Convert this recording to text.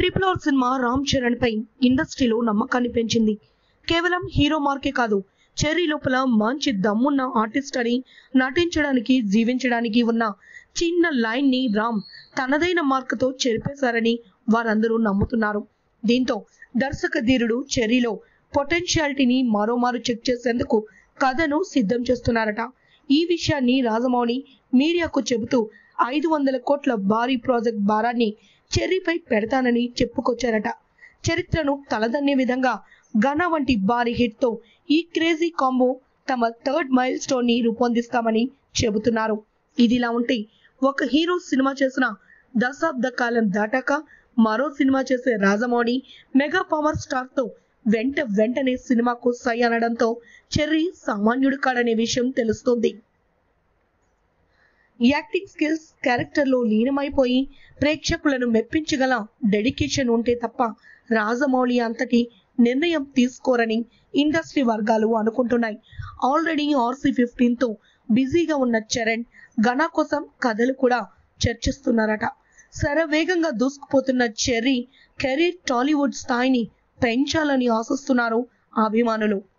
triple R సినిమా రామ్ చరణ్ పై ఇండస్ట్రీలో నమ్మకాన్ని పెంచింది కేవలం హీరో మార్కే కాదు చెర్రీ లోపల మంచి దమ్మున్న ఆర్టిస్ట్ అని నటించడానికి జీవించడానికి ఉన్న చిన్న లైన్ ని రామ్ తనదైన మార్కుతో చెరిపేశారని వారందరూ నమ్ముతున్నారు దీంతో దర్శక ధీరుడు చెర్రీలో పొటెన్షియాలిటీని మరోమారు చెక్ చేసేందుకు కథను సిద్ధం చేస్తున్నారట ఈ విషయాన్ని రాజమౌళి మీడియాకు చెబుతూ ఐదు వందల కోట్ల భారీ ప్రాజెక్ట్ భారాన్ని చెర్రీపై పెడతానని చెప్పుకొచ్చారట చరిత్రను తలదన్నే విధంగా ఘన వంటి భారీ హిట్ తో ఈ క్రేజీ కాంబో తమ థర్డ్ మైల్ స్టోన్ ని రూపొందిస్తామని చెబుతున్నారు ఇదిలా ఉంటే ఒక హీరో సినిమా చేసిన దశాబ్ద కాలం దాటాక మరో సినిమా చేసే రాజమౌళి మెగా పవర్ స్టార్ తో వెంట వెంటనే సినిమాకు సై అనడంతో చెర్రీ సామాన్యుడు కాడనే విషయం తెలుస్తోంది యాక్టింగ్ స్కిల్స్ క్యారెక్టర్ లో లీనమైపోయి ప్రేక్షకులను మెప్పించగల డెడికేషన్ ఉంటే తప్ప రాజమౌళి అంతటి నిర్ణయం తీసుకోరని ఇండస్ట్రీ వర్గాలు అనుకుంటున్నాయి ఆల్రెడీ ఆర్సీ ఫిఫ్టీన్ తో బిజీగా ఉన్న చరణ్ ఘన కోసం కథలు కూడా చర్చిస్తున్నారట శరవేగంగా దూసుకుపోతున్న చెర్రీ కెరీర్ టాలీవుడ్ స్థాయిని పెంచాలని ఆశిస్తున్నారు అభిమానులు